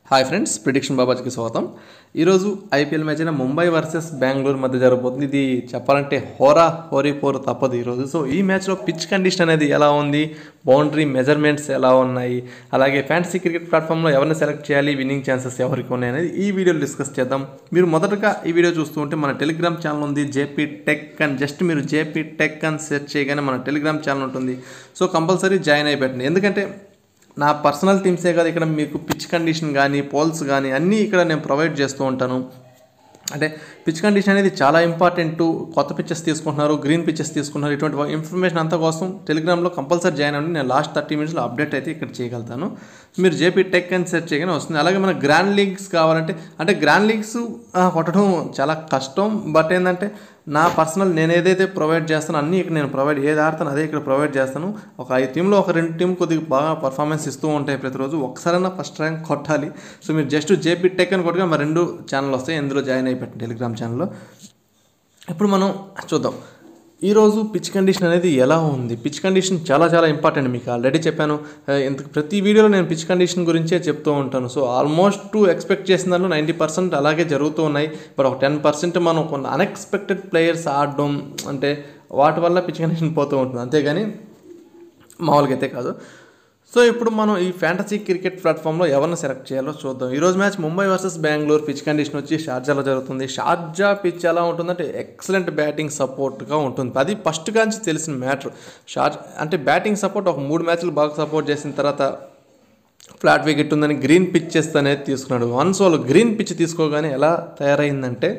hi friends prediction బాబాజ్కి స్వాగతం ఈరోజు IPL match అయిన ముంబై వర్సెస్ బెంగళూరు మధ్య జరగబోతుంది ఇది చెప్పాలంటే హోరా హోరీ పోరు తప్పదు ఈరోజు సో ఈ మ్యాచ్లో పిచ్ కండిషన్ అనేది ఎలా ఉంది బౌండరీ మెజర్మెంట్స్ ఎలా ఉన్నాయి అలాగే ఫ్యాంటసీ క్రికెట్ ప్లాట్ఫామ్లో ఎవరిని సెలెక్ట్ చేయాలి విన్నింగ్ ఛాన్సెస్ ఎవరికి ఉన్నాయి అనేది ఈ వీడియోలో డిస్కస్ చేద్దాం మీరు మొదటగా ఈ వీడియో చూస్తూ ఉంటే మన టెలిగ్రామ్ ఛానల్ ఉంది జేపీ టెక్ అని జస్ట్ మీరు జేపీ టెక్ అని సెర్చ్ చేయగానే మన టెలిగ్రామ్ ఛానల్ ఉంటుంది సో కంపల్సరీ జాయిన్ అయిపోయింది ఎందుకంటే నా పర్సనల్ టీమ్సే కాదు ఇక్కడ మీకు పిచ్ కండిషన్ కానీ పోల్స్ కానీ అన్నీ ఇక్కడ నేను ప్రొవైడ్ చేస్తూ ఉంటాను అంటే పిచ్ కండిషన్ అనేది చాలా ఇంపార్టెంట్ కొత్త పిచ్చెస్ తీసుకుంటున్నారు గ్రీన్ పిచ్చెస్ తీసుకుంటున్నారు ఇటువంటి ఇన్ఫర్మేషన్ అంతా కోసం టెలిగ్రామ్లో కంపల్సరీ జాయిన్ అవ్వండి నేను లాస్ట్ థర్టీ మినిట్స్లో అప్డేట్ అయితే ఇక్కడ చేయగలుగుతాను మీరు జేపీ టెక్ అని సెర్చ్ చేయగానే వస్తుంది అలాగే మన గ్రాండ్ లీగ్స్ కావాలంటే అంటే గ్రాండ్ లీగ్స్ ఆ, కొట్టడం చాలా కష్టం బట్ ఏంటంటే నా పర్సనల్ నేను ఏదైతే ప్రొవైడ్ చేస్తానో అన్నీ ఇక్కడ నేను ప్రొవైడ్ ఏది ఆడతాను అదే ఇక్కడ ప్రొవైడ్ చేస్తాను ఒక ఐదు టీంలో ఒక రెండు టీం కొద్దిగా బాగా పర్ఫార్మెన్స్ ఇస్తూ ఉంటాయి ప్రతిరోజు ఒకసారైనా ఫస్ట్ ర్యాంక్ కొట్టాలి సో మీరు జస్ట్ జేపీ టెక్ అని కొట్టుగా మరి రెండు ఛానల్ వస్తాయి ఇందులో జాయిన్ అయిపోయింది టెలిగ్రామ్ ఛానల్లో ఇప్పుడు మనం చూద్దాం ఈరోజు పిచ్ కండిషన్ అనేది ఎలా ఉంది పిచ్ కండిషన్ చాలా చాలా ఇంపార్టెంట్ మీకు ఆల్రెడీ చెప్పాను ఆ, ఇంత ప్రతి వీడియోలో నేను పిచ్ కండిషన్ గురించే చెప్తూ ఉంటాను సో ఆల్మోస్ట్ ఎక్స్పెక్ట్ చేసిన దాంట్లో నైంటీ పర్సెంట్ అలాగే జరుగుతూ ఉన్నాయి బట్ ఒక టెన్ పర్సెంట్ మనం కొన్ని అన్ఎక్స్పెక్టెడ్ ప్లేయర్స్ ఆడడం అంటే వాటి వల్ల పిచ్ కండిషన్ పోతూ ఉంటుంది అంతేగాని మామూలుగా అయితే కాదు సో ఇప్పుడు మనం ఈ ఫ్యాంటసీ క్రికెట్ ప్లాట్ఫామ్లో ఎవరిని సెలెక్ట్ చేయాలో చూద్దాం ఈరోజు match Mumbai versus Bengaluru pitch condition వచ్చి షార్జాలో జరుగుతుంది షార్జా పిచ్ ఎలా ఉంటుందంటే ఎక్సలెంట్ బ్యాటింగ్ సపోర్ట్గా ఉంటుంది అది ఫస్ట్ కాంచి తెలిసిన మ్యాటర్ షార్జ్ అంటే బ్యాటింగ్ సపోర్ట్ ఒక మూడు మ్యాచ్లు బాగా సపోర్ట్ చేసిన తర్వాత ఫ్లాట్ వికెట్ ఉందని గ్రీన్ పిచ్చెస్ అనేది తీసుకున్నాడు వన్స్ వాళ్ళు గ్రీన్ పిచ్ తీసుకోగానే ఎలా తయారైందంటే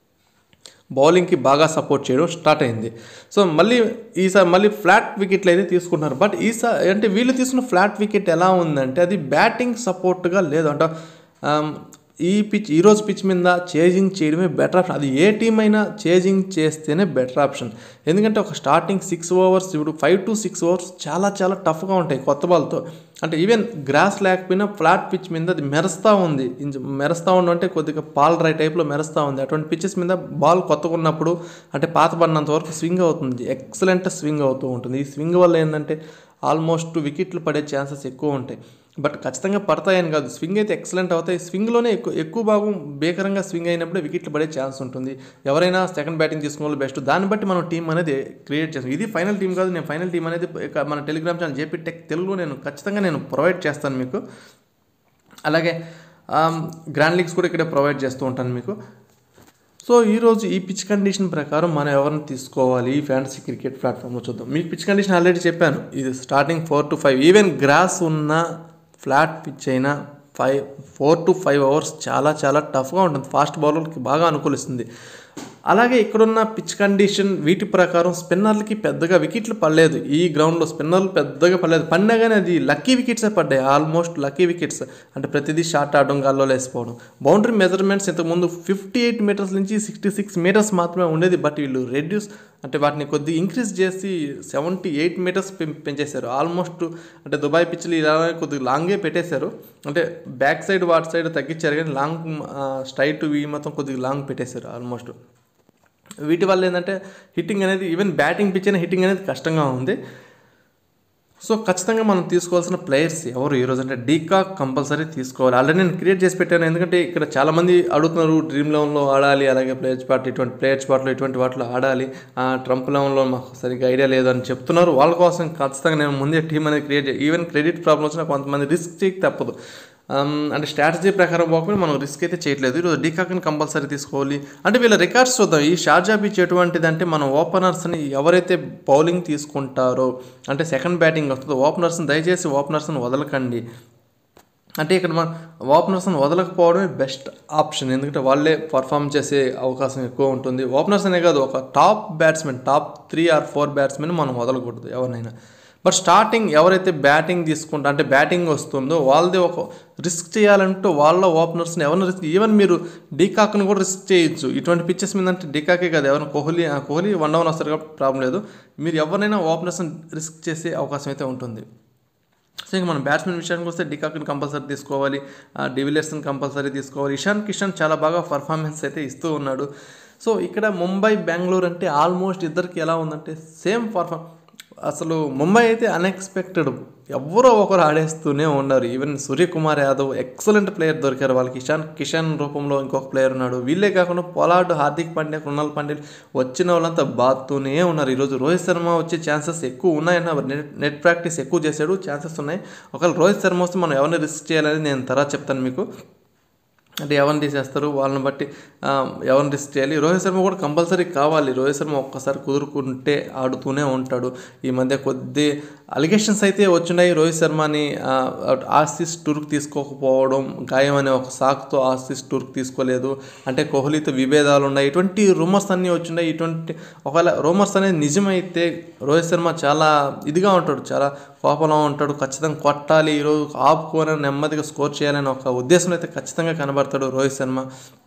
బౌలింగ్కి బాగా సపోర్ట్ చేయడం స్టార్ట్ అయింది సో మళ్ళీ ఈసారి మళ్ళీ ఫ్లాట్ వికెట్లు అయితే తీసుకుంటున్నారు బట్ ఈసారి అంటే వీళ్ళు తీసుకున్న ఫ్లాట్ వికెట్ ఎలా ఉందంటే అది బ్యాటింగ్ సపోర్ట్గా లేదు అంటే ఆమ్, ఈ పిచ్ ఈరోజు పిచ్ మీద చేజింగ్ చేయడమే బెటర్ ఆప్షన్ అది ఏ టీం అయినా చేజింగ్ చేస్తేనే బెటర్ ఆప్షన్ ఎందుకంటే ఒక స్టార్టింగ్ సిక్స్ ఓవర్స్ ఇప్పుడు ఫైవ్ టు సిక్స్ ఓవర్స్ చాలా చాలా టఫ్గా ఉంటాయి కొత్త బాల్తో అంటే ఈవెన్ గ్రాస్ లేకపోయినా ఫ్లాట్ పిచ్ మీద అది మెరుస్తూ ఉంది ఇంచ- మెరుస్తూ ఉండడం అంటే కొద్దిగా పాల్ డ్రై టైప్లో మెరుస్తూ ఉంది అటువంటి పిచ్చెస్ మీద బాల్ కొత్తగా ఉన్నప్పుడు అంటే పాత పడినంత వరకు స్వింగ్ అవుతుంది ఎక్సలెంట్ స్వింగ్ అవుతూ ఉంటుంది ఈ స్వింగ్ వల్ల ఏంటంటే ఆల్మోస్ట్ వికెట్లు పడే ఛాన్సెస్ ఎక్కువ ఉంటాయి బట్ ఖచ్చితంగా పడతాయని కాదు స్వింగ్ అయితే ఎక్సలెంట్ అవుతాయి స్వింగ్లోనే ఎక్కువ ఎక్కువ భాగం భీకరంగా స్వింగ్ అయినప్పుడే వికెట్లు పడే ఛాన్స్ ఉంటుంది ఎవరైనా సెకండ్ బ్యాటింగ్ తీసుకున్న వాళ్ళు బెస్ట్ దాన్ని బట్టి మనం టీం అనేది క్రియేట్ చేస్తాం ఇది ఫైనల్ టీం కాదు నేను ఫైనల్ టీం అనేది ఇక మన టెలిగ్రామ్ ఛానల్ జేపీ టెక్ తెలుగులో నేను ఖచ్చితంగా నేను ప్రొవైడ్ చేస్తాను మీకు అలాగే ఆమ్, గ్రాండ్ లీగ్స్ కూడా ఇక్కడ ప్రొవైడ్ చేస్తూ ఉంటాను మీకు సో ఈరోజు ఈ పిచ్ కండిషన్ ప్రకారం మనం ఎవరిని తీసుకోవాలి ఈ ఫ్యాంటసీ క్రికెట్ ప్లాట్ఫామ్లో చూద్దాం మీకు పిచ్ కండిషన్ ఆల్రెడీ చెప్పాను ఇది starting four to five even grass ఉన్న ఫ్లాట్ పిచ్ అయినా five four to five overs చాలా చాలా టఫ్గా ఉంటుంది ఫాస్ట్ బౌలర్కి బాగా అనుకూలిస్తుంది అలాగే ఇక్కడున్న పిచ్ కండిషన్ వీటి ప్రకారం స్పిన్నర్లకి పెద్దగా వికెట్లు పడలేదు ఈ గ్రౌండ్లో స్పిన్నర్లు పెద్దగా పడలేదు పడినా కానీ అది లక్కీ వికెట్సే పడ్డాయి ఆల్మోస్ట్ లక్కీ వికెట్స్ అంటే ప్రతిదీ షార్ట్ ఆడడం గాల్లో వేసిపోవడం బౌండరీ మెజర్మెంట్స్ ఇంతకుముందు ఫిఫ్టీ ఎయిట్ మీటర్స్ నుంచి సిక్స్టీ సిక్స్ మీటర్స్ మాత్రమే ఉండేది బట్ వీళ్ళు రెడ్యూస్ అంటే వాటిని కొద్దిగా ఇంక్రీజ్ చేసి సెవెంటీ ఎయిట్ మీటర్స్ పెంచేశారు ఆల్మోస్ట్ అంటే దుబాయ్ పిచ్లు ఇలా కొద్దిగా లాంగే పెట్టేశారు అంటే బ్యాక్ సైడ్ వాటి సైడ్ తగ్గించారు కానీ లాంగ్ స్ట్రైట్ వీ మొత్తం కొద్దిగా లాంగ్ పెట్టేశారు ఆల్మోస్ట్ వీటి వల్ల ఏంటంటే హిట్టింగ్ అనేది ఈవెన్ బ్యాటింగ్ పిచ్ అయినా హిట్టింగ్ అనేది కష్టంగా ఉంది సో ఖచ్చితంగా మనం తీసుకోవాల్సిన ప్లేయర్స్ ఎవరు ఈరోజు అంటే డీకాక్ కంపల్సరీ తీసుకోవాలి ఆల్రెడీ నేను క్రియేట్ చేసి పెట్టాను ఎందుకంటే ఇక్కడ చాలామంది అడుగుతున్నారు డ్రీమ్ లెవెన్లో ఆడాలి అలాగే ప్లేయర్స్ పార్ట్ ఇటువంటి ప్లేయర్స్ పార్ట్లో ఇటువంటి వాటిలో ఆడాలి ఆ, ట్రంప్ లెవెన్లో మాకు సరిగ్గా ఐడియా లేదు అని చెప్తున్నారు వాళ్ళ కోసం ఖచ్చితంగా నేను ముందే టీం అనేది క్రియేట్ చేయాలి ఈవెన్ క్రెడిట్ ప్రాబ్లమ్ వచ్చినా కొంతమంది రిస్క్ చేయక తప్పదు ఆమ్, అంటే స్ట్రాటజీ ప్రకారం పోకపోతే మనం రిస్క్ అయితే చేయట్లేదు ఈరోజు డీకాక్ని కంపల్సరీ తీసుకోవాలి అంటే వీళ్ళ రికార్డ్స్ చూద్దాం ఈ షార్జా పిచ్ ఎటువంటిది అంటే మన ఓపెనర్స్ని ఎవరైతే బౌలింగ్ తీసుకుంటారో అంటే సెకండ్ బ్యాటింగ్ వస్తుందో ఓపెనర్స్ని దయచేసి ఓపెనర్స్ని వదలకండి అంటే ఇక్కడ మన ఓపెనర్స్ని వదలకపోవడమే బెస్ట్ ఆప్షన్ ఎందుకంటే వాళ్ళే పర్ఫామ్ చేసే అవకాశం ఎక్కువ ఉంటుంది ఓపెనర్స్ అనే కాదు ఒక top batsmen top three or four batsmen మనం వదలకూడదు ఎవరినైనా బట్ స్టార్టింగ్ ఎవరైతే బ్యాటింగ్ తీసుకుంటా అంటే బ్యాటింగ్ వస్తుందో వాళ్ళది ఒక రిస్క్ చేయాలంటూ వాళ్ళ ఓపెనర్స్ని ఎవరిని రిస్క్ ఈవెన్ మీరు డీకాక్ని కూడా రిస్క్ చేయొచ్చు ఇటువంటి పిచ్చెస్ మీద అంటే డీకాకే కాదు ఎవరైనా కోహ్లీ ఆ, కోహ్లీ వన్ డౌన్ వస్తారు కాబట్టి ప్రాబ్లం లేదు మీరు ఎవరినైనా ఓపెనర్స్ని రిస్క్ చేసే అవకాశం అయితే ఉంటుంది సో ఇంక మనం బ్యాట్స్మెన్ విషయానికి వస్తే డికాక్ని కంపల్సరీ తీసుకోవాలి ఆ, డివిలియర్స్ని కంపల్సరీ తీసుకోవాలి ఇషాన్ కిషన్ చాలా బాగా పర్ఫార్మెన్స్ అయితే ఇస్తూ ఉన్నాడు సో ఇక్కడ ముంబై బెంగళూరు అంటే ఆల్మోస్ట్ ఇద్దరికి ఎలా ఉందంటే సేమ్ పర్ఫామ్ అసలు ముంబై అయితే అన్ఎక్స్పెక్టెడ్ ఎవరో ఒకరు ఆడేస్తూనే ఉన్నారు even Suryakumar Yadav excellent player దొరికారు వాళ్ళకి కిషాన్ కిషన్ రూపంలో ఇంకొక ప్లేయర్ ఉన్నాడు వీళ్ళే కాకుండా పొలాడ్ హార్దిక్ పాండ్యా కృణాల్ పాండ్యా వచ్చిన వాళ్ళంతా బాత్తూనే ఉన్నారు ఈరోజు రోహిత్ శర్మ వచ్చే ఛాన్సెస్ ఎక్కువ ఉన్నాయన్న నెట్ నెట్ ప్రాక్టీస్ ఎక్కువ చేశాడు ఛాన్సెస్ ఉన్నాయి ఒకవేళ రోహిత్ శర్మ వస్తే మనం ఎవరిని రిస్క్ చేయాలని నేను తర్వాత చెప్తాను మీకు అంటే ఎవరిని తీసేస్తారు వాళ్ళని బట్టి ఆ, ఎవరిని రిస్క్ చేయాలి రోహిత్ శర్మ కూడా కంపల్సరీ కావాలి రోహిత్ శర్మ ఒక్కసారి కుదురుకుంటే ఆడుతూనే ఉంటాడు ఈ మధ్య కొద్ది అలిగేషన్స్ అయితే వచ్చినాయి రోహిత్ శర్మని ఆ, ఆసిస్ టూర్కి తీసుకోకపోవడం గాయం అనే ఒక సాకుతో ఆసిస్ టూర్కి తీసుకోలేదు అంటే కోహ్లీతో విభేదాలు ఉన్నాయి ఇటువంటి రూమర్స్ అన్నీ వచ్చినాయి ఇటువంటి ఒకవేళ రూమర్స్ అనేది నిజమైతే రోహిత్ శర్మ చాలా ఇదిగా ఉంటాడు చాలా కోపంలో ఉంటాడు ఖచ్చితంగా కొట్టాలి ఈరోజు ఆపుకొని నెమ్మదిగా స్కోర్ చేయాలని ఒక ఉద్దేశం అయితే ఖచ్చితంగా కనబడతాడు రోహిత్ శర్మ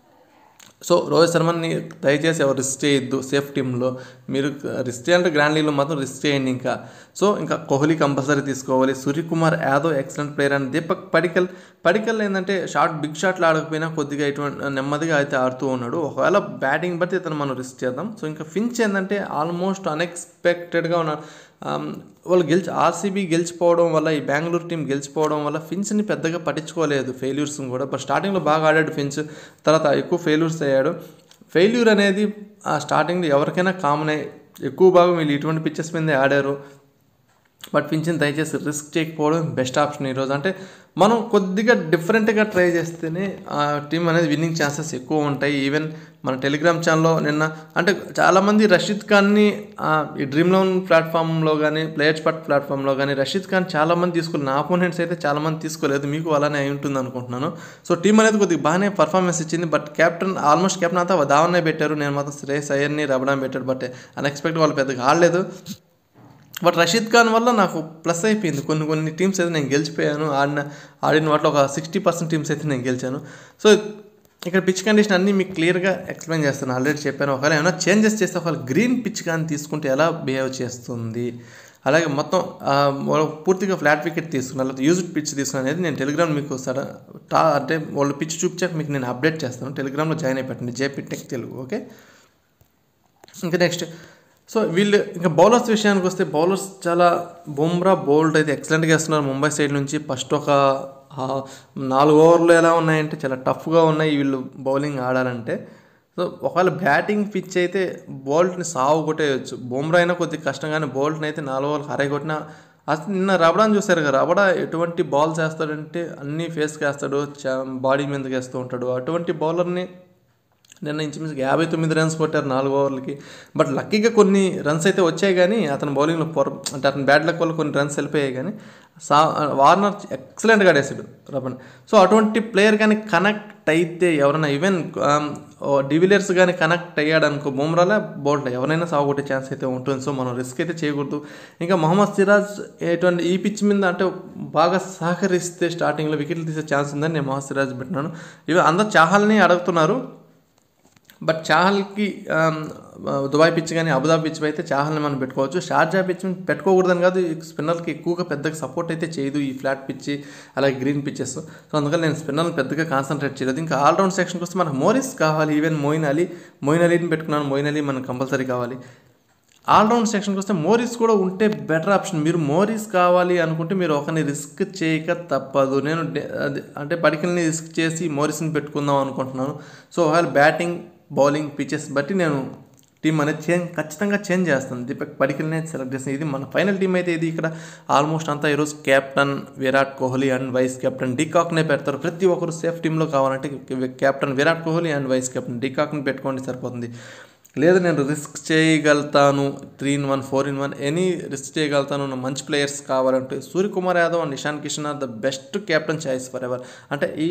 సో రోహిత్ శర్మని దయచేసి ఎవరు రిస్క్ చేయొద్దు సేఫ్ టీంలో మీరు రిస్క్ చేయాలంటే గ్రాండ్ లీగ్లో మాత్రం రిస్క్ చేయండి ఇంకా సో ఇంకా కోహ్లీ కంపల్సరీ తీసుకోవాలి Suryakumar Yadav excellent player and Deepak Padikkal Padikkal ఏంటంటే షార్ట్ బిగ్ షాట్లు ఆడకపోయినా కొద్దిగా ఇటువంటి నెమ్మదిగా అయితే ఆడుతూ ఉన్నాడు ఒకవేళ బ్యాటింగ్ బట్టి ఇతను మనం రిస్క్ చేద్దాం సో ఇంకా ఫించ్ ఏంటంటే ఆల్మోస్ట్ అన్ఎక్స్పెక్టెడ్గా ఉన్నాడు ఆమ్, వాళ్ళు గెలిచి ఆర్సీబీ గెలిచిపోవడం వల్ల ఈ బెంగళూరు టీం గెలిచిపోవడం వల్ల ఫిన్స్ని పెద్దగా పట్టించుకోలేదు ఫెయిల్యూర్స్ కూడా బట్ స్టార్టింగ్లో బాగా ఆడాడు ఫిన్స్ తర్వాత ఎక్కువ ఫెయిల్యూర్స్ అయ్యాడు ఫెయిల్యూర్ అనేది ఆ స్టార్టింగ్లో ఎవరికైనా కామన్ ఎక్కువ భాగం వీళ్ళు ఇటువంటి పిచ్చెస్ మీదే ఆడారు బట్ ఫించ్ని దయచేసి రిస్క్ చేయకపోవడం బెస్ట్ ఆప్షన్ ఈరోజు అంటే మనం కొద్దిగా డిఫరెంట్గా ట్రై చేస్తేనే ఆ టీం అనేది విన్నింగ్ ఛాన్సెస్ ఎక్కువ ఉంటాయి ఈవెన్ మన టెలిగ్రామ్ ఛానల్లో నిన్న అంటే చాలామంది రషీద్ ఖాన్ని ఆ, ఈ డ్రీమ్ లోన్ ప్లాట్ఫామ్లో కానీ ప్లేయర్స్ పట్ ప్లాట్ఫామ్లో కానీ రషీద్ ఖాన్ చాలామంది తీసుకున్నారు నా అపోనెంట్స్ అయితే చాలామంది తీసుకోలేదు మీకు అలానే అయి ఉంటుంది అనుకుంటున్నాను సో టీం అనేది కొద్దిగా బాగానే పర్ఫార్మెన్స్ ఇచ్చింది బట్ కెప్టెన్ ఆల్మోస్ట్ కెప్టెన్ అంతా ధావన్నే పెట్టారు నేను మాత్రం శ్రేయస్ అయ్యర్ని రబడా పెట్టాడు బట్ అన్ఎక్స్పెక్ట్ వాళ్ళు పెద్దగా ఆడలేదు బట్ రషీద్ ఖాన్ వల్ల నాకు ప్లస్ అయిపోయింది కొన్ని కొన్ని టీమ్స్ అయితే నేను గెలిచిపోయాను ఆడిన ఆడిన వాటిలో ఒక సిక్స్టీ పర్సెంట్ టీమ్స్ అయితే నేను గెలిచాను సో ఇక్కడ పిచ్ కండిషన్ అన్నీ మీకు క్లియర్గా ఎక్స్ప్లెయిన్ చేస్తాను ఆల్రెడీ చెప్పాను ఒకవేళ ఏమైనా చేంజెస్ చేస్తే ఒకవేళ గ్రీన్ పిచ్ కానీ తీసుకుంటే ఎలా బిహేవ్ చేస్తుంది అలాగే మొత్తం ఆ, వాళ్ళు పూర్తిగా ఫ్లాట్ వికెట్ తీసుకున్నారు లేకపోతే యూజ్డ్ పిచ్ తీసుకున్నా అనేది నేను టెలిగ్రామ్ మీకు సడన్ టా అంటే వాళ్ళు పిచ్ చూపించాక మీకు నేను అప్డేట్ చేస్తాను టెలిగ్రామ్లో జాయిన్ అయిపోయింది జేపీ టెక్ తెలుగు ఓకే ఇంకా నెక్స్ట్ సో వీళ్ళు ఇంకా బౌలర్స్ విషయానికి వస్తే బౌలర్స్ చాలా బుమ్రా బౌల్డ్ అయితే ఎక్సలెంట్గా వేస్తున్నారు ముంబై సైడ్ నుంచి ఫస్ట్ ఒక ఆ, నాలుగు ఓవర్లు ఎలా ఉన్నాయంటే చాలా టఫ్గా ఉన్నాయి వీళ్ళు బౌలింగ్ ఆడాలంటే సో ఒకవేళ బ్యాటింగ్ పిచ్ అయితే బోల్ట్ని సాగు కొట్టేయచ్చు బుమ్రా అయినా కొద్దిగా కష్టం కానీ బోల్ట్ని అయితే నాలుగు ఓవర్లు హరై కొట్టినా అసలు నిన్న రబడాని చూశారు కదా రబడా ఎటువంటి బాల్స్ వేస్తాడంటే అన్ని ఫేస్కి వేస్తాడు బాడీ మీదకి వేస్తూ ఉంటాడు అటువంటి బౌలర్ని నిన్న ఇంచుమించు యాభై తొమ్మిది రన్స్ కొట్టారు నాలుగు ఓవర్లకి బట్ లక్కీగా కొన్ని రన్స్ అయితే వచ్చాయి కానీ అతని బౌలింగ్లో పొర అంటే అతని బ్యాట్ లక్ వల్ల కొన్ని రన్స్ వెళ్ళిపోయాయి కానీ సా వార్నర్ ఎక్సలెంట్గా ఆడేసాడు రబన్ సో అటువంటి ప్లేయర్ కానీ కనెక్ట్ అయితే ఎవరైనా ఈవెన్ డివిలియర్స్ కానీ కనెక్ట్ అయ్యాడు అనుకో బుమ్రాలా బౌల్ట్ ఎవరైనా సాగుకొట్టే ఛాన్స్ అయితే ఉంటుంది సో మనం రిస్క్ అయితే చేయకూడదు ఇంకా మొహమ్మద్ సిరాజ్ ఎటువంటి ఈ పిచ్ మీద అంటే బాగా సహకరిస్తే స్టార్టింగ్లో వికెట్లు తీసే ఛాన్స్ ఉందని నేను మొహమ్మద్ సిరాజ్ పెట్టినాను ఇవి అందరు చాహల్ని అడుగుతున్నారు బట్ చాహల్కి ఆమ్, దుబాయ్ పిచ్ కానీ అబుదాబి పిచ్ అయితే చాహల్ని మనం పెట్టుకోవచ్చు షార్జా పిచ్ పెట్టుకోకూడదని కాదు ఈ స్పిన్నర్కి ఎక్కువగా పెద్దగా సపోర్ట్ అయితే చేయదు ఈ ఫ్లాట్ పిచ్ అలాగే గ్రీన్ పిచ్చెస్ సో అందుకని నేను స్పిన్నర్ని పెద్దగా కాన్సన్ట్రేట్ చేయలేదు ఇంకా ఆల్రౌండ్ సెక్షన్కి వస్తే మనకు మోరిస్ కావాలి ఈవెన్ మోయిన్ అలీ మోయిన్ అలీని పెట్టుకున్నాను మోయిన్ అలీ మనకు కంపల్సరీ కావాలి ఆల్రౌండ్ సెక్షన్కి వస్తే మోరీస్ కూడా ఉంటే బెటర్ ఆప్షన్ మీరు మోరీస్ కావాలి అనుకుంటే మీరు ఒకరిని రిస్క్ చేయక తప్పదు నేను డే- అది- అంటే పడికల్ని రిస్క్ చేసి మోరీస్ని పెట్టుకుందాం అనుకుంటున్నాను సో ఒకవేళ బ్యాటింగ్ బౌలింగ్ పిచెస్ బట్టి నేను టీం అనేది చేంజ్ ఖచ్చితంగా చేంజ్ చేస్తాను దీపక్ పడికల్నే సెలెక్ట్ చేస్తాను ఇది మన ఫైనల్ టీం అయితే ఇది ఇక్కడ ఆల్మోస్ట్ అంతా ఈరోజు captain Virat Kohli and vice captain డికాక్నే పెడతారు ప్రతి ఒక్కరు సేఫ్ టీంలో కావాలంటే captain Virat Kohli and vice captain డికాక్ని పెట్టుకోండి సరిపోతుంది లేదా నేను రిస్క్ చేయగలుగుతాను three in one four in one any risk చేయగలుగుతాను నా మంచి ప్లేయర్స్ కావాలంటే Suryakumar Yadav and Ishan Kishan are the best captain choice for ever అంటే ఈ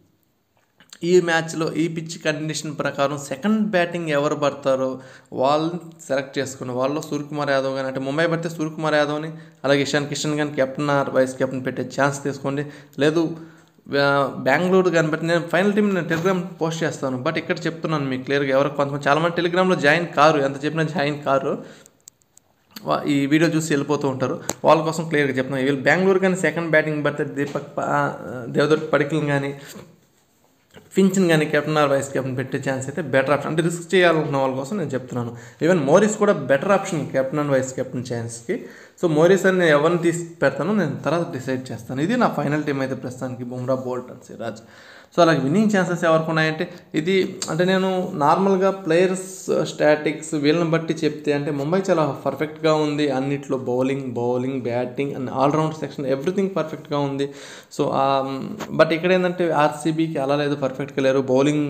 ఈ మ్యాచ్లో ఈ పిచ్ కండిషన్ ప్రకారం సెకండ్ బ్యాటింగ్ ఎవరు పడతారో వాళ్ళని సెలెక్ట్ చేసుకుని వాళ్ళు సూర్యకుమార్ యాదవ్ కానీ అంటే ముంబై పడితే సూర్యకుమార్ యాదవ్ని అలాగే ఇషాన్ కిషన్ కానీ కెప్టెన్ ఆర్ వైస్ కెప్టెన్ పెట్టే ఛాన్స్ తీసుకోండి లేదు ఆ, బెంగళూరు కానీ బట్టి నేను ఫైనల్ టీం నేను టెలిగ్రామ్ పోస్ట్ చేస్తాను బట్ ఇక్కడ చెప్తున్నాను మీకు క్లియర్గా ఎవరికి కొంతమంది చాలామంది టెలిగ్రామ్లో జాయిన్ కారు ఎంత చెప్పినా జాయిన్ కారు వా- ఈ వీడియో చూసి వెళ్ళిపోతూ ఉంటారు వాళ్ళ కోసం క్లియర్గా చెప్తున్నాను వీళ్ళు బెంగళూరు కానీ సెకండ్ బ్యాటింగ్ పడితే దీపక్ ప- ఆ, దేవదత్ పడికల్ కానీ ఫించ్ని కానీ కెప్టెన్ ఆర్ వైస్ కెప్టెన్ పెట్టే ఛాన్స్ అయితే బెటర్ ఆప్షన్ అంటే రిస్క్ చేయాలనుకున్న వాళ్ళ కోసం నేను చెప్తున్నాను ఈవెన్ మోరీస్ కూడా better option captain and vice captain ఛాన్స్కి సో మోరీస్ అని నేను ఎవరిని తీసి పెడతానో నేను తర్వాత డిసైడ్ చేస్తాను ఇది నా ఫైనల్ టీం అయితే ప్రస్తుతానికి Bumrah Boult and Siraj so అలాగే విన్నింగ్ ఛాన్సెస్ ఎవరికి ఉన్నాయంటే ఇది అంటే నేను నార్మల్గా ప్లేయర్స్ స్టాటిక్స్ వీళ్ళని బట్టి చెప్తే అంటే ముంబై చాలా పర్ఫెక్ట్గా ఉంది అన్నిట్లో bowling bowling batting and all round section everything పర్ఫెక్ట్గా ఉంది సో బట్ ఇక్కడ ఏంటంటే ఆర్సీబీకి అలా లేదు పర్ఫెక్ట్గా లేరు బౌలింగ్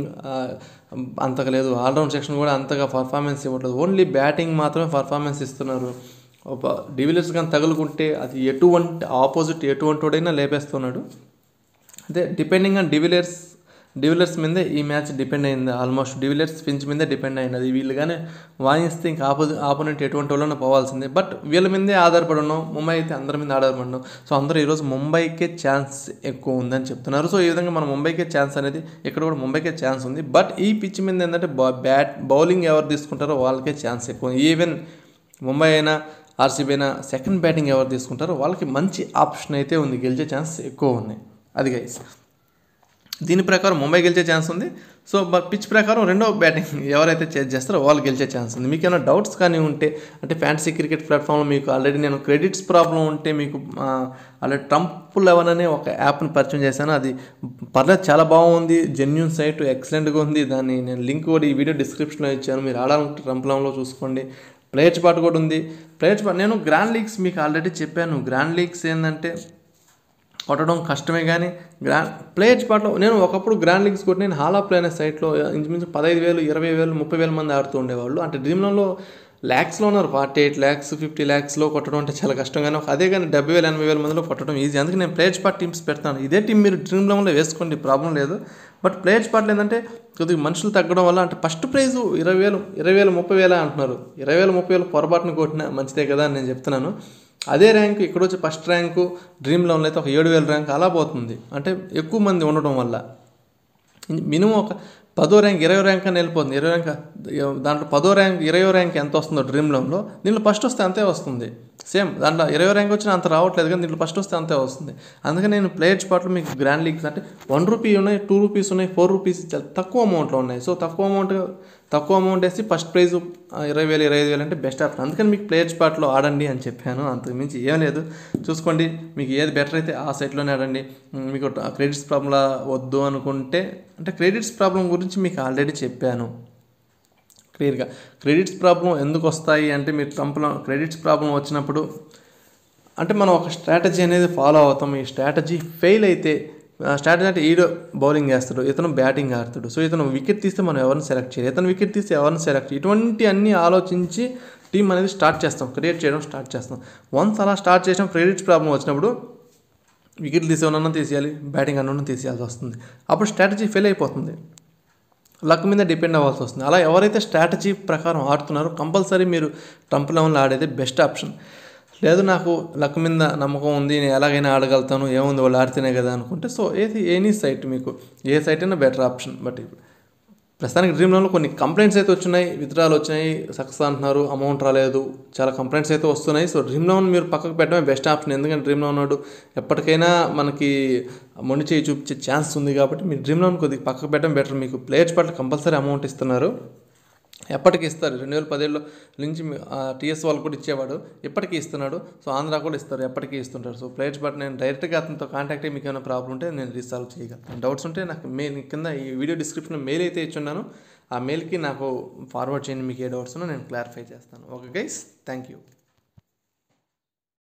అంతగా లేదు ఆల్రౌండ్ సెక్షన్ కూడా అంతగా పర్ఫార్మెన్స్ ఇవ్వట్లేదు ఓన్లీ బ్యాటింగ్ మాత్రమే పర్ఫార్మెన్స్ ఇస్తున్నారు ఒక డివిలియర్స్ కానీ తగులుకుంటే అది ఎటువంటి ఆపోజిట్ ఎటువంటి వాడైనా లేపేస్తున్నాడు అదే డిపెండింగ్ ఆన్ డివిలియర్స్ డివిలియర్స్ మీదే ఈ మ్యాచ్ డిపెండ్ అయింది ఆల్మోస్ట్ డివిలియర్స్ ఫించ్ మీదే డిపెండ్ అయింది అది వీళ్ళు కానీ వాయిస్తే ఇంకా ఆపోజి ఆపోనెంట్ ఎటువంటి వాళ్ళని పోవాల్సిందే బట్ వీళ్ళ మీదే ఆధారపడి ఉన్నాం ముంబై అయితే అందరి మీద ఆధారపడి ఉన్నాం సో అందరూ ఈరోజు ముంబైకే ఛాన్స్ ఎక్కువ ఉందని చెప్తున్నారు సో ఈ విధంగా మన ముంబైకే ఛాన్స్ అనేది ఇక్కడ కూడా ముంబైకే ఛాన్స్ ఉంది బట్ ఈ పిచ్ మీద ఏంటంటే బ్యాట్ బౌలింగ్ ఎవరు తీసుకుంటారో వాళ్ళకే ఛాన్స్ ఎక్కువ ఈవెన్ ముంబై అయినా ఆర్సీబీ అయినా సెకండ్ బ్యాటింగ్ ఎవరు తీసుకుంటారో వాళ్ళకి మంచి ఆప్షన్ అయితే ఉంది గెలిచే ఛాన్స్ ఎక్కువ ఉన్నాయి అది గైస్ దీని ప్రకారం ముంబై గెలిచే ఛాన్స్ ఉంది సో పిచ్ ప్రకారం రెండో బ్యాటింగ్ ఎవరైతే చేజ్ చేస్తారో వాళ్ళు గెలిచే ఛాన్స్ ఉంది మీకు ఏమైనా డౌట్స్ కానీ ఉంటే అంటే ఫ్యాన్సీ క్రికెట్ ప్లాట్ఫామ్లో మీకు ఆల్రెడీ నేను క్రెడిట్స్ ప్రాబ్లం ఉంటే మీకు ఆల్రెడీ ట్రంప్ లెవెన్ అనే ఒక యాప్ని పరిచయం చేశాను అది పర్లేదు చాలా బాగుంది జెన్యున్ సైట్ ఎక్సలెంట్గా ఉంది దాన్ని నేను లింక్ కూడా ఈ వీడియో డిస్క్రిప్షన్లో ఇచ్చాను మీరు ఆడాలంటే ట్రంప్ లెవెన్లో చూసుకోండి ప్లేయర్స్ పాటు కూడా ఉంది ప్లేయర్స్ పాటు నేను గ్రాండ్ లీగ్స్ మీకు ఆల్రెడీ చెప్పాను గ్రాండ్ లీగ్స్ ఏంటంటే కొట్టడం కష్టమే కానీ గ్రాండ్ ప్లేయర్స్ పాటలో నేను ఒకప్పుడు గ్రాండ్ లీగ్స్ కొట్టి నేను హాలా ప్లే అనే సైట్లో ఇంచుమించు పదహైదు వేలు ఇరవై వేలు ముప్పై వేల మంది ఆడుతూ ఉండేవాళ్ళు అంటే డ్రీమ్లలో ల్యాక్స్లో ఉన్నారు ఫార్టీ ఎయిట్ ల్యాక్స్ ఫిఫ్టీ ల్యాక్స్లో కొట్టడం అంటే చాలా కష్టం కానీ అదే కానీ డెబ్బై వేల ఎనభై వేల మందిలో కొట్టడం ఈజీ అందుకే నేను ప్లేయర్స్ పార్ట్ టీమ్స్ పెడతాను ఇదే టీం మీరు డ్రీమ్ లెవెన్లో వేసుకోండి ప్రాబ్లం లేదు బట్ ప్లేయర్స్ పార్ట్లు ఏంటంటే కొద్దిగా మనుషులు తగ్గడం వల్ల అంటే ఫస్ట్ ప్రైజ్ ఇరవై వేలు ఇరవై వేలు ముప్పై వేల అంటున్నారు ఇరవై వేలు ముప్పై వేలు పొరపాటును కొట్టినా మంచిదే కదా అని నేను చెప్తున్నాను అదే ర్యాంక్ ఇక్కడ వచ్చి ఫస్ట్ ర్యాంకు డ్రీమ్ లెవెన్లో అయితే ఒక ఏడు వేల ర్యాంక్ అలా పోతుంది అంటే ఎక్కువ మంది ఉండడం వల్ల మినిమం ఒక పదో ర్యాంక్ ఇరవై ర్యాంక్ అని వెళ్ళిపోతుంది ఇరవై ర్యాంక్ దాంట్లో పదో ర్యాంక్ ఇరవై ర్యాంక్ ఎంత వస్తుందో డ్రీమ్ లెవెన్లో దీంట్లో ఫస్ట్ వస్తే అంతే వస్తుంది సేమ్ దాంట్లో ఇరవై ర్యాంక్ వచ్చినా అంత రావట్లేదు కానీ దీంట్లో ఫస్ట్ వస్తే అంతే వస్తుంది అందుకని నేను ప్లేయర్స్ పాటలు మీకు గ్రాండ్ లీగ్స్ అంటే వన్ రూపీ ఉన్నాయి టూ రూపీస్ ఉన్నాయి ఫోర్ రూపీస్ చాలా తక్కువ అమౌంట్లో ఉన్నాయి సో తక్కువ అమౌంట్ తక్కువ అమౌంట్ వేసి ఫస్ట్ ప్రైజ్ ఇరవై వేలు ఇరవై ఐదు వేలు అంటే బెస్ట్ ఆప్షన్ అందుకని మీకు ప్లేయర్స్ పార్ట్లో ఆడండి అని చెప్పాను అంతకు మించి ఏం లేదు చూసుకోండి మీకు ఏది బెటర్ అయితే ఆ సైట్లోనే ఆడండి మీకు క్రెడిట్స్ ప్రాబ్లం వద్దు అనుకుంటే అంటే క్రెడిట్స్ ప్రాబ్లం గురించి మీకు ఆల్రెడీ చెప్పాను క్లియర్గా క్రెడిట్స్ ప్రాబ్లం ఎందుకు వస్తాయి అంటే మీరు ట్రంప్లో క్రెడిట్స్ ప్రాబ్లం వచ్చినప్పుడు అంటే మనం ఒక స్ట్రాటజీ అనేది ఫాలో అవుతాం ఈ స్ట్రాటజీ ఫెయిల్ అయితే స్టార్ట్ అంటే ఈడో బౌలింగ్ వేస్తాడు ఇతను బ్యాటింగ్ ఆడతాడు సో ఇతను వికెట్ తీస్తే మనం ఎవరిని సెలెక్ట్ చేయాలి ఇతను వికెట్ తీస్తే ఎవరిని సెలెక్ట్ ఇటువంటి అన్ని ఆలోచించి టీం అనేది స్టార్ట్ చేస్తాం క్రియేట్ చేయడం స్టార్ట్ చేస్తాం వన్స్ అలా స్టార్ట్ చేసాం క్రెడిట్స్ ప్రాబ్లం వచ్చినప్పుడు వికెట్లు తీసేవన్నా తీసేయాలి బ్యాటింగ్ అన్న తీసేయాల్సి వస్తుంది అప్పుడు స్ట్రాటజీ ఫెయిల్ అయిపోతుంది లక్ మీద డిపెండ్ అవ్వాల్సి వస్తుంది అలా ఎవరైతే స్ట్రాటజీ ప్రకారం ఆడుతున్నారో కంపల్సరీ మీరు ట్రంప్ లెవెన్లో ఆడేది బెస్ట్ ఆప్షన్ లేదు నాకు లక్ మీద నమ్మకం ఉంది నేను ఎలాగైనా ఆడగలుగుతాను ఏముంది వాళ్ళు ఆడితేనే కదా అనుకుంటే సో ఏది ఎనీ సైట్ మీకు ఏ సైట్ అయినా బెటర్ ఆప్షన్ బట్ ప్రస్తుతానికి డ్రీమ్ లోన్లో కొన్ని కంప్లైంట్స్ అయితే వచ్చినాయి విత్డ్రాలు వచ్చినాయి సక్సెస్ అంటున్నారు అమౌంట్ రాలేదు చాలా కంప్లైంట్స్ అయితే వస్తున్నాయి సో డ్రీమ్ లోన్ మీరు పక్కకు పెట్టడమే బెస్ట్ ఆప్షన్ ఎందుకంటే డ్రీమ్ లోన్ ఉన్నాడు ఎప్పటికైనా మనకి మొండి చేయి చూపించే ఛాన్స్ ఉంది కాబట్టి మీరు డ్రీమ్ లోన్ కొద్దిగా పక్కకు పెట్టడం బెటర్ మీకు ప్లేయర్స్ పట్ల కంపల్సరీ అమౌంట్ ఇస్తున్నారు ఎప్పటికీ ఇస్తారు రెండు వేల పదిహేడులో నుంచి టీఎస్ వాళ్ళు కూడా ఇచ్చేవాడు ఎప్పటికీ ఇస్తున్నాడు సో ఆంధ్ర కూడా ఇస్తారు ఎప్పటికీ ఇస్తుంటారు సో ప్లేయర్స్ బట్ నేను డైరెక్ట్గా అతనితో కాంటాక్ట్ అయ్యి మీకు ఏమైనా ప్రాబ్లం ఉంటే నేను రీసాల్వ్ చేయగలను డౌట్స్ ఉంటే నాకు మెయిల్ కింద ఈ వీడియో డిస్క్రిప్షన్లో మెయిల్ అయితే ఇచ్చున్నాను ఆ మెయిల్కి నాకు ఫార్వర్డ్ చేయండి మీకు ఏ డౌట్స్ ఉన్నా నేను క్లారిఫై చేస్తాను ఓకే గైస్ థ్యాంక్ యూ